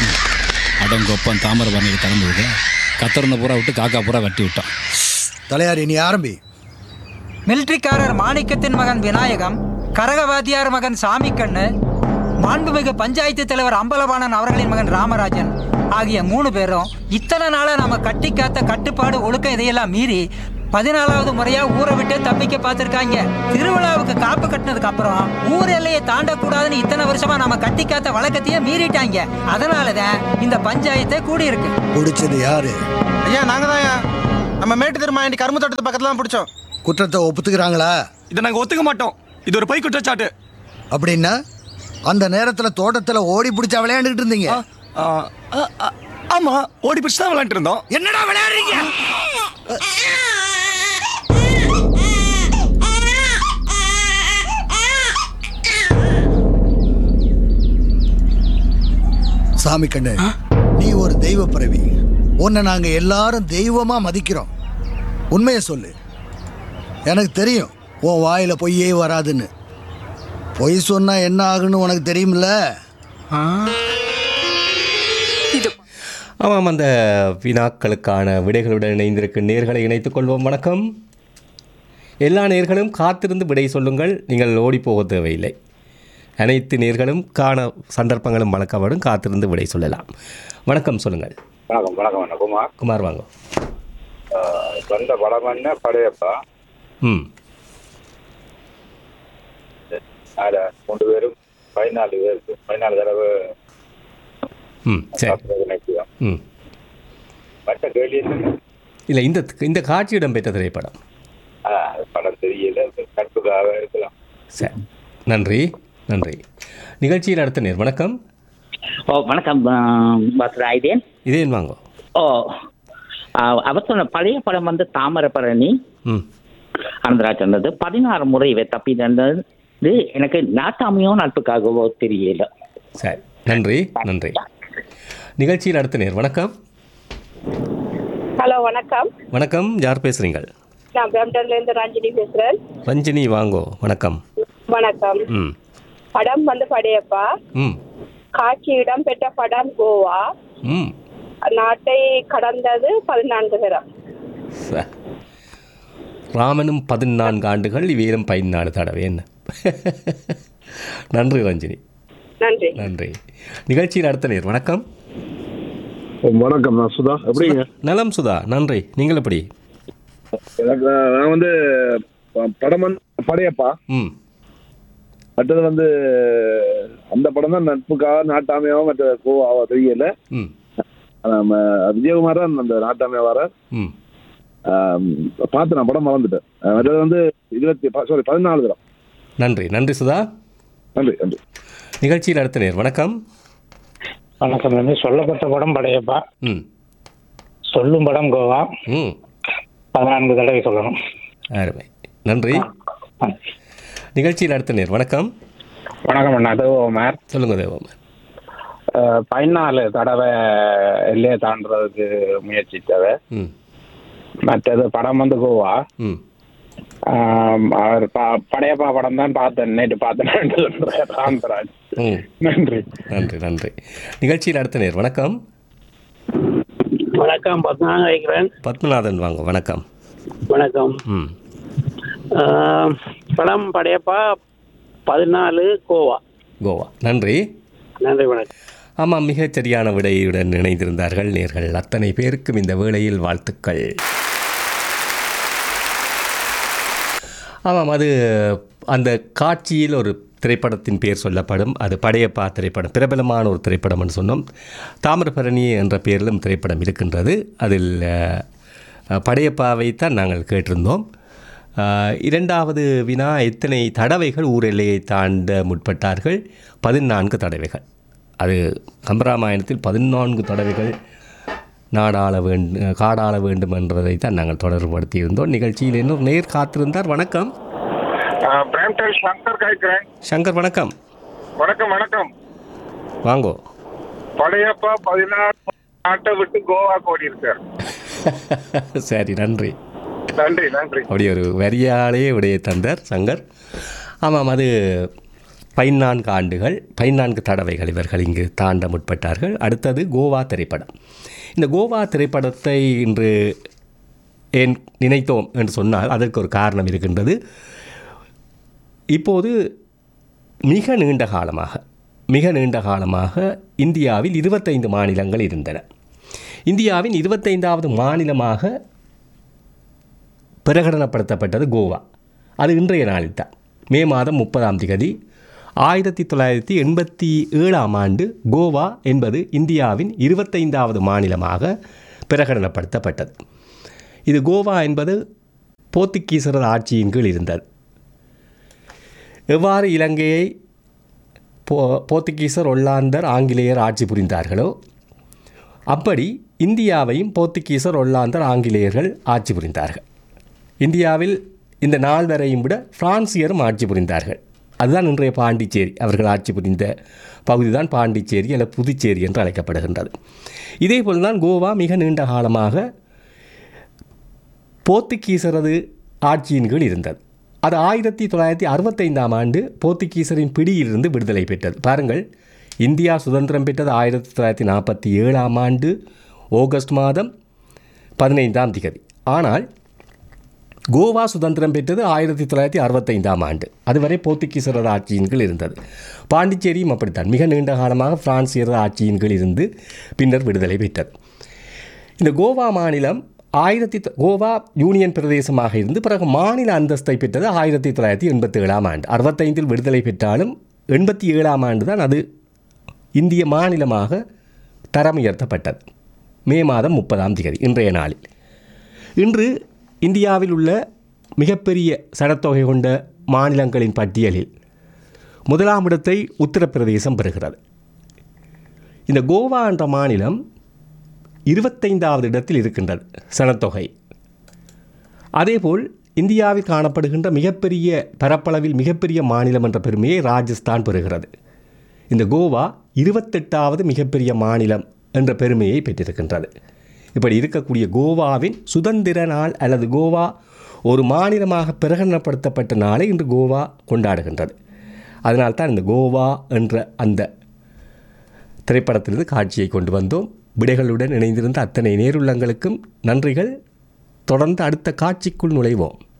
அடங்கொப்பம் தாமிரபரணிக்கு திறந்து விட கத்தரனை பூரா விட்டு காக்கா பூரா வெட்டி விட்டான் தலையாரி நீ ஆரம்பி மிலிட்ரிக்காரர் மாணிக்கத்தின் மகன் விநாயகம் கரகவாத்தியார் மகன் சாமிக்கண்ணு மாண்புமிகு பஞ்சாயத்து தலைவர் அம்பலவாணன் அவர்களின் மகன் ராமராஜன் ஆகிய மூணு பேரும் இத்தனை நாளா நாம கட்டி காத்த கட்டுப்பாடு ஒழுக்கம் இதையெல்லாம் மீறி பதினாலாவது முறையா ஊரை விட்டு தப்பிக்க பார்த்திருக்காங்க திருவிழாவுக்கு காப்பு கட்டினதுக்கு அப்புறம் ஊர் எல்லையை தாண்டக்கூடாதுன்னு இத்தனை வருஷமா நாம கட்டி காத்த வழக்கத்தையே மீறிட்டாங்க அதனாலதான் இந்த பஞ்சாயத்தை கூடியிருக்கு பிடிச்சது யாரு ஐயா நாங்க தான் நம்ம மேட்டு திருமாண்டி கரும்பு தோட்டத்து பக்கத்துல தான் பிடிச்சோம் குற்றத்தை ஒப்புத்துக்கிறாங்களா இதை நாங்க ஒத்துக்க மாட்டோம் இது ஒரு பொய் குற்றச்சாட்டு அப்படின்னா அந்த நேரத்துல தோட்டத்துல ஓடி பிடிச்சா விளையாண்டுகிட்டு இருந்தீங்க ஆ, ஆ, ஆ, ஆமா ஓடி பிடிச்சு தான் விளையாண்டு இருந்தோம் என்னடா விளையாடுறீங்க சாமி கண்ணு நீ ஒரு தெய்வ பிறவி உன்னை நாங்க எல்லாரும் தெய்வமா மதிக்கிறோம் உண்மையை சொல்லு எனக்கு தெரியும் உன் வாயில பொய்யே வராதுன்னு பொய் சொன்னா என்ன ஆகுன்னு உனக்கு தெரியுமில்ல ஆமாம் அந்த வினாக்களுக்கான விடைகளுடன் இணைந்திருக்கும் நேர்களை இணைத்துக் கொள்வோம் வணக்கம் எல்லா நேர்களும் காத்திருந்து விடை சொல்லுங்கள் நீங்கள் ஓடிப்போக தேவையில்லை அனைத்து நேர்களும் காண சந்தர்ப்பங்களும் வழக்கப்படும் காத்திருந்து விடை சொல்லலாம் வணக்கம் சொல்லுங்கள் வணக்கம் வணக்கம் அண்ணா குமார் குமார் வாங்க சொந்த படம் என்ன படையப்பா ம் அதில் மூன்று பேரும் பதினாலு பேருக்கு பதினாலு தடவை ம் சரி சாப்பிட்றது நினைக்கிறோம் ம் மற்ற கேள்வி என்ன இல்லை இந்த இந்த காட்சி இடம்பெற்ற திரைப்படம் ஆ, அது படம் தெரியல கற்புக்காக இருக்கலாம் சரி நன்றி நன்றி நிகழ்ச்சியில் அடுத்த நேர் வணக்கம் ஓ வணக்கம் பாத்ரா இதேன் இதேன் வாங்கோ ஓ ஆ, அவர் சொன்ன பழைய படம் வந்து தாமிரபரணி ம் அனந்தராஜ் சொன்னது பதினாறு முறை இவை தப்பி நடந்தது எனக்கு நாட்டாமையோ நட்புக்காகவோ தெரியல சரி நன்றி நன்றி நிகழ்ச்சியில் அடுத்த நேர் வணக்கம் ஹலோ வணக்கம் வணக்கம் யார் பேசுறீங்க நான் பிரம்டன்ல இருந்து ரஞ்சினி பேசுறேன் ரஞ்சினி வாங்கோ வணக்கம் வணக்கம் ம் படம் வந்து படையப்பா ம் காட்சி இடம் பெற்ற படம் கோவா ம் நாட்டை கடந்தது பதினான்கு தரம் ச- ராமனும் பதினான்கு ஆண்டுகள் வீரம் பதினாலு தடவை என்ன நன்றி ரஞ்சினி நன்றி நன்றி நிகழ்ச்சியில் அடுத்த நேர் வணக்கம் வணக்கம் நான் சுதா எப்படிங்க நலம் சுதா நன்றி நீங்கள் எப்படி எனக்கு நான் வந்து ப- படம் வந்து படையப்பா ம் மற்றது வந்து அந்த படம் தான் நட்புக்காக நாட்டாமையாவும் மற்ற கோவாவா தெரியல ம் நம்ம விஜயகுமார் தான் அந்த நாட்டாமையா வர ம் பார்த்து நான் படம் மறந்துட்டேன் அஹ் மற்றது வந்து இருபத்தி சாரி பதினாலு தரம் நன்றி நன்றி சுதா நன்றி நன்றி நிகழ்ச்சியில் அடுத்த நேர் வணக்கம் வணக்கம் வந்து சொல்லப்பட்ட படம் படையப்பா ம் சொல்லும் படம் கோவா ம் பதினான்கு தடவை சொல்லணும் அருமை நன்றி நிகழ்ச்சியில் அடுத்த நேர் வணக்கம் வணக்கம் அண்ணா தேவோமர் சொல்லுங்க தேவம் பதினாலு தடவை எல்லையை தாண்டுறதுக்கு முயற்சித்தவர் ம் மற்றது படம் வந்து கோவா ம் ஆம், அவர் ப- படையப்பா படம் தான் பார்த்தேன் நேற்று பார்த்தேன் சொல்றார் ராம்ராஜ் ம் நன்றி நன்றி நன்றி நிகழ்ச்சியில் அடுத்த நேர் வணக்கம் வணக்கம் பத்மநாதன் வைக்கிறேன் பத்மநாதன் வாங்க வணக்கம் வணக்கம் ம் ஆஹ், படம் படையப்பா பதினாலு கோவா கோவா நன்றி நன்றி வணக்கம் ஆமாம் மிகச் சரியான விடையுடன் இணைந்திருந்தார்கள் நேர்கள் அத்தனை பேருக்கும் இந்த வேளையில் வாழ்த்துக்கள் ஆமாம் அது அந்த காட்சியில் ஒரு திரைப்படத்தின் பேர் சொல்லப்படும் அது படையப்பா திரைப்படம் பிரபலமான ஒரு திரைப்படம்னு சொன்னோம் தாமிரபரணி என்ற பெயரிலும் திரைப்படம் இருக்கின்றது அதில் அஹ், படையப்பாவை தான் நாங்கள் கேட்டிருந்தோம் அஹ், இரண்டாவது வினா எத்தனை தடவைகள் ஊர் எல்லையை தாண்ட முற்பட்டார்கள் பதினான்கு தடவைகள் அது கம்பராமாயணத்தில் பதினான்கு தடவைகள் நாடாள வேண்டும் காடாள வேண்டும் என்றதை தான் நாங்கள் தொடர்புபடுத்தி இருந்தோம் நிகழ்ச்சியில் இன்னொரு நேர் காத்திருந்தார் வணக்கம் பிராம்டன் சங்கர் கேட்கிறேன் சங்கர் வணக்கம் வணக்கம் வணக்கம் வாங்கோ படையப்பா பதினாறு நாட்டை விட்டு கோவா கோடி இருக்கார் சரி நன்றி நன்றி நன்றி அப்படி ஒரு வரியாலே உடைய தந்தார் சங்கர் ஆமாம் அது பதினான்கு ஆண்டுகள் பதினான்கு தடவைகள் இவர்கள் இங்கு தாண்ட முற்பட்டார்கள் அடுத்தது கோவா திரைப்படம் இந்த கோவா திரைப்படத்தை இன்று ஏன் நினைத்தோம் என்று சொன்னால் அதற்கு ஒரு காரணம் இருக்கின்றது இப்போது மிக நீண்ட காலமாக மிக நீண்ட காலமாக இந்தியாவில் இருபத்தைந்து மாநிலங்கள் இருந்தன இந்தியாவின் இருபத்தைந்தாவது மாநிலமாக பிரகடனப்படுத்தப்பட்டது கோவா அது இன்றைய நாளில் தான் மே மாதம் முப்பதாம் திகதி ஆயிரத்தி தொள்ளாயிரத்தி எண்பத்தி ஏழாம் ஆண்டு கோவா என்பது இந்தியாவின் இருபத்தைந்தாவது மாநிலமாக பிரகடனப்படுத்தப்பட்டது இது கோவா என்பது போர்த்துகீசரது ஆட்சியின் கீழ் இருந்தது எவ்வாறு இலங்கையை போ போர்த்துகீசர் ஒல்லாந்தர் ஆங்கிலேயர் ஆட்சி புரிந்தார்களோ அப்படி இந்தியாவையும் போர்த்துகீசர் ஒல்லாந்தர் ஆங்கிலேயர்கள் ஆட்சி புரிந்தார்கள் இந்தியாவில் இந்த நாள் வரையும் விட பிரான்சியரும் ஆட்சி புரிந்தார்கள் அதுதான் இன்றைய பாண்டிச்சேரி அவர்கள் ஆட்சி புரிந்த பகுதி தான் பாண்டிச்சேரி அல்ல புதுச்சேரி என்று அழைக்கப்படுகின்றது இதேபோல் தான் கோவா மிக நீண்ட காலமாக போர்த்துகீசரது ஆட்சியின் கீழ் இருந்தது அது ஆயிரத்தி தொள்ளாயிரத்தி அறுபத்தைந்தாம் ஆண்டு போர்த்துகீசரின் பிடியிலிருந்து விடுதலை பெற்றது பாருங்கள் இந்தியா சுதந்திரம் பெற்றது ஆயிரத்தி தொள்ளாயிரத்தி நாற்பத்தி ஏழாம் ஆண்டு ஆகஸ்ட் மாதம் பதினைந்தாம் திகதி ஆனால் கோவா சுதந்திரம் பெற்றது ஆயிரத்தி தொள்ளாயிரத்தி அறுபத்தைந்தாம் ஆண்டு அதுவரை போர்த்துகீசரது ஆட்சியின் கீழ் இருந்தது பாண்டிச்சேரியும் அப்படித்தான் மிக நீண்ட காலமாக பிரான்சியரது ஆட்சியின் கீழ் இருந்து பின்னர் விடுதலை பெற்றது இந்த கோவா மாநிலம் ஆயிரத்தி தொ- கோவா யூனியன் பிரதேசமாக இருந்து பிறகு மாநில அந்தஸ்தை பெற்றது ஆயிரத்தி தொள்ளாயிரத்தி எண்பத்தி ஏழாம் ஆண்டு அறுபத்தைந்தில் விடுதலை பெற்றாலும் எண்பத்தி ஏழாம் ஆண்டு தான் அது இந்திய மாநிலமாக தரம் உயர்த்தப்பட்டது மே மாதம் முப்பதாம் தேதி இன்றைய நாளில் இன்று இந்தியாவில் உள்ள மிகப்பெரிய சனத்தொகை கொண்ட மாநிலங்களின் பட்டியலில் முதலாம் இடத்தை உத்தரப்பிரதேசம் பெறுகிறது இந்த கோவா என்ற மாநிலம் இருபத்தைந்தாவது இடத்தில் இருக்கின்றது சனத்தொகை அதேபோல் இந்தியாவில் காணப்படுகின்ற மிகப்பெரிய பரப்பளவில் மிகப்பெரிய மாநிலம் என்ற பெருமையை ராஜஸ்தான் பெறுகிறது இந்த கோவா இருபத்தெட்டாவது மிகப்பெரிய மாநிலம் என்ற பெருமையை பெற்றிருக்கின்றது இப்படி இருக்கக்கூடிய கோவாவின் சுதந்திர நாள் அல்லது கோவா ஒரு மாநிலமாக பிரகடனப்படுத்தப்பட்ட நாளை இன்று கோவா கொண்டாடுகின்றது அதனால்தான் இந்த கோவா என்ற அந்த திரைப்படத்திலிருந்து காட்சியை கொண்டு வந்தோம் விடைகளுடன் இணைந்திருந்த அத்தனை நேருள்ளங்களுக்கும் நன்றிகள் தொடர்ந்து அடுத்த காட்சிக்குள் நுழைவோம்